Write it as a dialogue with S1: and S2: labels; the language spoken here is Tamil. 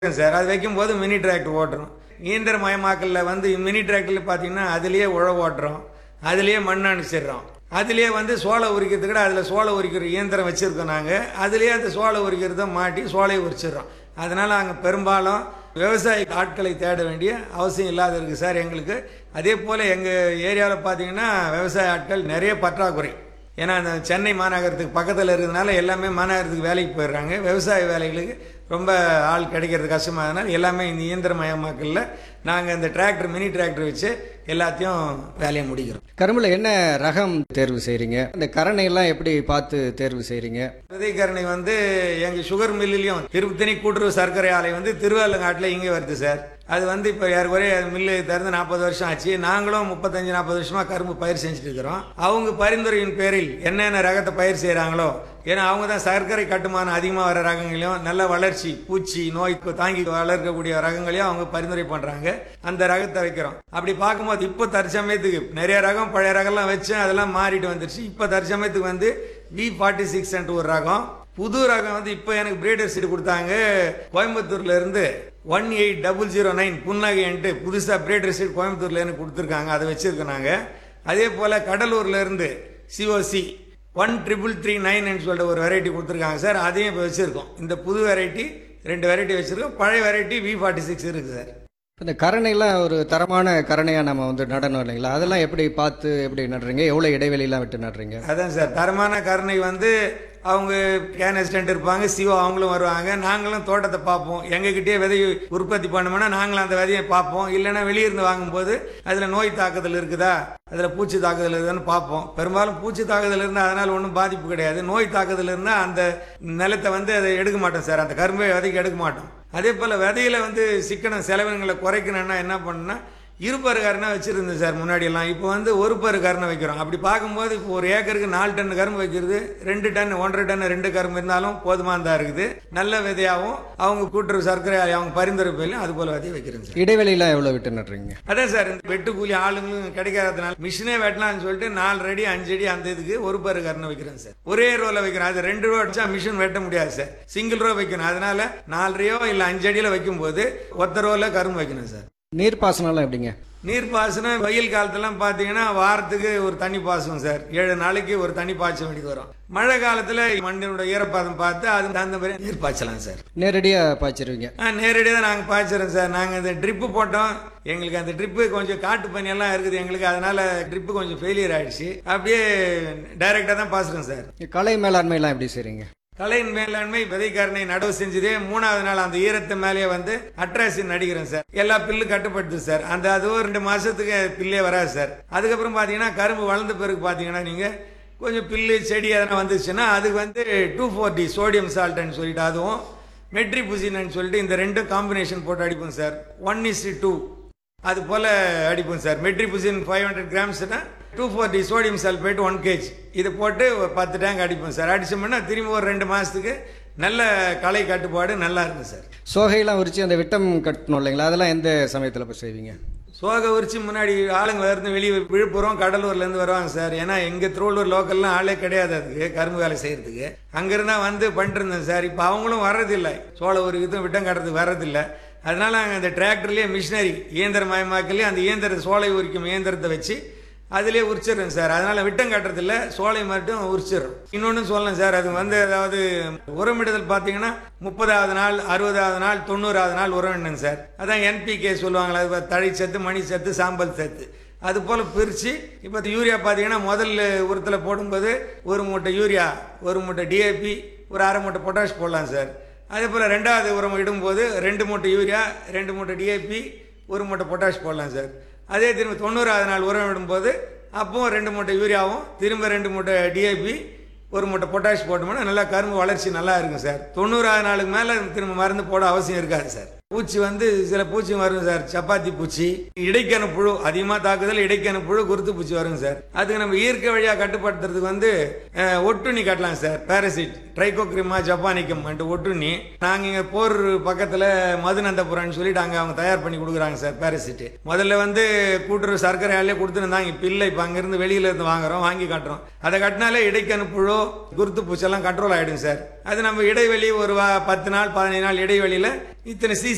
S1: சார் அது வைக்கும்போது மினி டிராக்டர் ஓட்டுறோம் இயந்திரமயமாக்கல்ல வந்து மினி டிராக்டர்ல பார்த்தீங்கன்னா அதுலேயே உழவு ஓட்டுறோம் அதுலேயே மண் அனுப்பிச்சிடுறோம் அதுலேயே வந்து சோளை உரிக்கிறதுக்கு கூட அதில் சோளை உரிக்கிற இயந்திரம் வச்சுருக்கோம் நாங்கள் அதுலேயே அந்த சோளை உரிக்கிறத மாட்டி சோலையை உரிச்சிடுறோம் அதனால் நாங்கள் பெரும்பாலும் விவசாய ஆட்களை தேட வேண்டிய அவசியம் இல்லாத இருக்குது சார் எங்களுக்கு அதே போல் எங்கள் ஏரியாவில் பார்த்தீங்கன்னா விவசாய ஆட்கள் நிறைய பற்றாக்குறை ஏன்னா அந்த சென்னை மாநகரத்துக்கு பக்கத்தில் இருக்கிறதுனால எல்லாமே மாநகரத்துக்கு வேலைக்கு போயிடுறாங்க விவசாய வேலைகளுக்கு ரொம்ப ஆள் கிடைக்கிறது கஷ்டமாகனால எல்லாமே இந்த இயந்திரமயமாக்கலில் நாங்கள் இந்த டிராக்டர் மினி டிராக்டர் வச்சு எல்லாத்தையும் வேலையை முடிக்கிறோம்
S2: கரும்புல என்ன ரகம் தேர்வு செய்றீங்க இந்த கரணை எல்லாம் எப்படி பார்த்து தேர்வு செய்றீங்க
S1: விதைக்கரணை வந்து எங்கள் சுகர் மில்லுலையும் திருப்பத்தனி கூட்டுறவு சர்க்கரை ஆலை வந்து திருவாலங்காட்டில் இங்கே வருது சார் அது வந்து இப்போ ஏற்குறைய மில்லு திறந்து நாற்பது வருஷம் ஆச்சு நாங்களும் முப்பத்தஞ்சு நாற்பது வருஷமா கரும்பு பயிர் செஞ்சுட்டு இருக்கிறோம் அவங்க பரிந்துரையின் பேரில் என்னென்ன ரகத்தை பயிர் செய்கிறாங்களோ ஏன்னா அவங்க தான் சர்க்கரை கட்டுமானம் அதிகமாக வர ரகங்களையும் நல்ல வளர்ச்சி பூச்சி நோய் தாங்கி வளர்க்கக்கூடிய ரகங்களையும் அவங்க பரிந்துரை பண்ணுறாங்க அந்த ரகத்தை வைக்கிறோம் அப்படி பார்க்கும்போது இப்போ தற்சமயத்துக்கு நிறைய ரகம் பழைய ரகம்லாம் வச்சேன் அதெல்லாம் மாறிட்டு வந்துருச்சு இப்போ தற்சமயத்துக்கு வந்து வி ஃபார்ட்டி சிக்ஸ் ஒரு ரகம் புது ரகம் வந்து இப்போ எனக்கு பிரீடர் சீடு கொடுத்தாங்க கோயம்புத்தூர்ல இருந்து one eight double zero nine புன்னகைன்ட்டு புதுசாக பிரீடர் சீடு கோயம்புத்தூர்ல எனக்கு கொடுத்துருக்காங்க அதை வச்சிருக்கோம் நாங்கள் அதே போல் கடலூர்ல இருந்து COC one triple three nine சொல்லிட்டு ஒரு வெரைட்டி கொடுத்துருக்காங்க சார் அதையும் இப்போ வச்சுருக்கோம் இந்த புது வெரைட்டி ரெண்டு வெரைட்டி வச்சுருக்கோம் பழைய வெரைட்டி வி ஃபார்ட்டி சிக்ஸ் இருக்குது சார்
S2: இந்த கரணைலாம் ஒரு தரமான கரணையாக நம்ம வந்து நடணும் இல்லைங்களா அதெல்லாம் எப்படி பார்த்து எப்படி நடுறீங்க எவ்வளோ இடைவெளியெல்லாம் விட்டு நடுறீங்க
S1: அதான் சார் தரமான கருணை வந்து அவங்க கேன் அசிஸ்டன்ட் இருப்பாங்க சிஓ அவங்களும் வருவாங்க நாங்களும் தோட்டத்தை பார்ப்போம் எங்ககிட்டயே விதை உற்பத்தி பண்ணோம்னா நாங்களும் அந்த விதையை பார்ப்போம் இல்லைன்னா வெளியிருந்து வாங்கும்போது அதில் நோய் தாக்குதல் இருக்குதா அதில் பூச்சி தாக்குதல் இருக்குதான்னு பார்ப்போம் பெரும்பாலும் பூச்சி தாக்குதல் இருந்தால் அதனால் ஒன்றும் பாதிப்பு கிடையாது நோய் தாக்குதல் இருந்தால் அந்த நிலத்தை வந்து அதை எடுக்க மாட்டோம் சார் அந்த கரும்பை விதைக்கு எடுக்க மாட்டோம் அதே போல் விதையில வந்து சிக்கனம் செலவினங்களை குறைக்கணும்னா என்ன பண்ணணும்னா இருபரு கரணை வச்சிருந்தேன் சார் முன்னாடி எல்லாம் இப்போ வந்து ஒரு பரு கரணை வைக்கிறோம் அப்படி பார்க்கும்போது இப்போ ஒரு ஏக்கருக்கு நாலு டன் கரும்பு வைக்கிறது ரெண்டு டன் ஒன்றரை டன் ரெண்டு கரும்பு இருந்தாலும் போதுமானதா இருக்குது நல்ல விதையாகவும் அவங்க கூட்டுறவு சர்க்கரை ஆலை அவங்க பரிந்துரை பேர்லையும் அது போல விதையை வைக்கிறேன் சார்
S2: இடைவெளியெல்லாம் எவ்வளோ விட்டு நடுறீங்க
S1: அதான் சார் இந்த வெட்டு கூலி ஆளுங்களும் கிடைக்காததுனால மிஷினே வெட்டலாம்னு சொல்லிட்டு நாலு அடி அஞ்சு அடி அந்த இதுக்கு ஒரு பரு கரணை வைக்கிறேன் சார் ஒரே ரோல வைக்கிறேன் அது ரெண்டு ரூபா அடிச்சா மிஷின் வெட்ட முடியாது சார் சிங்கிள் ரோ வைக்கணும் அதனால நாலரையோ இல்லை அஞ்சு அடியில் வைக்கும்போது ஒத்த ரோல கரும்பு வைக்கணும் சார்
S2: நீர்ப்பாசனம்லாம் எப்படிங்க
S1: நீர்ப்பாசனம் வெயில் காலத்துலாம் பார்த்தீங்கன்னா வாரத்துக்கு ஒரு தண்ணி பாசனம் சார் ஏழு நாளைக்கு ஒரு தண்ணி பாய்ச்ச வேண்டியது வரும் மழை காலத்தில் மண்ணினோட ஈரப்பதம் பார்த்து அது தகுந்த மாதிரி நீர் பாய்ச்சலாம் சார்
S2: நேரடியாக பாய்ச்சிருவீங்க
S1: ஆ நேரடியாக தான் நாங்கள் பாய்ச்சிறோம் சார் நாங்கள் இந்த ட்ரிப்பு போட்டோம் எங்களுக்கு அந்த ட்ரிப்பு கொஞ்சம் காட்டு பனி எல்லாம் இருக்குது எங்களுக்கு அதனால ட்ரிப்பு கொஞ்சம் ஃபெயிலியர் ஆயிடுச்சு அப்படியே டைரெக்டாக தான் பாய்ச்சிறோம் சார்
S2: கலை மேலாண்மைலாம் எப்படி செய்றீங்க
S1: கலையின் மேலாண்மை விதைக்காரனை நடவு செஞ்சதே மூணாவது நாள் அந்த ஈரத்து மேலேயே வந்து அட்ராசின் நடிக்கிறேன் சார் எல்லா பில்லு கட்டுப்படுது சார் அந்த அதுவும் ரெண்டு மாசத்துக்கு பில்லே வராது சார் அதுக்கப்புறம் பார்த்தீங்கன்னா கரும்பு வளர்ந்த பிறகு பார்த்தீங்கன்னா நீங்க கொஞ்சம் பில்லு செடி எதனா வந்துச்சுன்னா அதுக்கு வந்து டூ ஃபோர் டி சோடியம் சால்ட்னு சொல்லிட்டு அதுவும் மெட்ரி புசின்னு சொல்லிட்டு இந்த ரெண்டும் காம்பினேஷன் போட்டு அடிப்போம் சார் ஒன் இஸ் டூ அது போல அடிப்போம் சார் மெட்ரிபுசின் ஃபைவ் ஹண்ட்ரட் கிராம்ஸ்னா two forty sodium sulphate one KG இதை போட்டு ஒரு பத்து டேங்க் அடிப்போம் சார் அடிச்சோம்னா திரும்பி ஒரு ரெண்டு மாதத்துக்கு நல்ல களை கட்டுப்பாடு நல்லா இருக்கும் சார்
S2: சோகையெல்லாம் உரிச்சு அந்த விட்டம் கட்டணும் இல்லைங்களா அதெல்லாம் எந்த சமயத்தில் போய் செய்வீங்க
S1: சோகை உரிச்சு முன்னாடி ஆளுங்க வந்து வெளியே விழுப்புரம் கடலூர்லேருந்து வருவாங்க சார் ஏன்னா எங்கள் திருவள்ளூர் லோக்கல்லாம் ஆளே கிடையாது அதுக்கு கரும்பு வேலை செய்கிறதுக்கு அங்கிருந்தா வந்து பண்ணிட்டு இருந்தேன் சார் இப்போ அவங்களும் வர்றதில்லை சோள உரிக்கிறதும் விட்டம் கட்டுறதுக்கு வர்றதில்லை அதனால நாங்கள் அந்த டிராக்டர்லேயே மிஷினரி இயந்திரமயமாக்கலே அந்த இயந்திர சோலை உரிக்கும் இயந்திரத்தை வச்சு அதிலே உரிச்சிடுறேன் சார் அதனால விட்டம் கட்டுறதில்ல சோலை மட்டும் உரிச்சிடுறோம் இன்னொன்று சொல்லலாம் சார் அது வந்து அதாவது உரமிடுதல் பார்த்தீங்கன்னா முப்பதாவது நாள் அறுபதாவது நாள் தொண்ணூறாவது நாள் உரமிடணும் சார் அதான் என்பிகே சொல்லுவாங்களா அது தழை சத்து மணி சத்து சாம்பல் சத்து அது போல் பிரித்து இப்போ யூரியா பார்த்தீங்கன்னா முதல்ல உரத்தில் போடும்போது ஒரு மூட்டை யூரியா ஒரு மூட்டை டிஏபி ஒரு அரை மூட்டை பொட்டாஷ் போடலாம் சார் அதே போல் ரெண்டாவது உரம் இடும்போது ரெண்டு மூட்டை யூரியா ரெண்டு மூட்டை டிஏபி ஒரு மூட்டை பொட்டாஷ் போடலாம் சார் அதே திரும்ப தொண்ணூறாவது நாள் உரம் இடும்போது அப்பவும் ரெண்டு மூட்டை யூரியாவும் திரும்ப ரெண்டு மூட்டை டிஏபி ஒரு மூட்டை பொட்டாஷ் போட்டோம்னா நல்லா கரும்பு வளர்ச்சி நல்லா இருக்கும் சார் தொண்ணூறாவது நாளுக்கு மேலே திரும்ப மருந்து போட அவசியம் இருக்காது சார் பூச்சி வந்து சில பூச்சி வரும் சார் சப்பாத்தி பூச்சி இடைக்கண புழு அதிகமாக தாக்குதல் இடைக்கண புழு குருத்து பூச்சி வரும் சார் அதுக்கு நம்ம இயற்கை வழியாக கட்டுப்படுத்துறதுக்கு வந்து அஹ், ஒட்டுண்ணி கட்டலாம் சார் பாரசிட் ட்ரைகோக்ரிமா ஜப்பானிக்கம் ஒட்டுண்ணி நாங்கள் இங்கே போர் பக்கத்தில் மதுநந்தபுரம்னு சொல்லிட்டு அங்கே அவங்க தயார் பண்ணி கொடுக்குறாங்க சார் பாரசிட் முதல்ல வந்து கூட்டுறவு சர்க்கரை ஆலையே கொடுத்துருந்தாங்க இப்போ இல்லை இப்போ அங்கேருந்து வெளியில இருந்து வாங்குறோம் வாங்கி கட்டுறோம் அதை கட்டினாலே இடைக்கணு புழு குருத்து பூச்செல்லாம் கண்ட்ரோல் ஆகிடும் சார் அது நம்ம இடைவெளி ஒரு வா- பத்து நாள் பதினைந்து நாள் இடைவெளியில் இத்தனை சிசி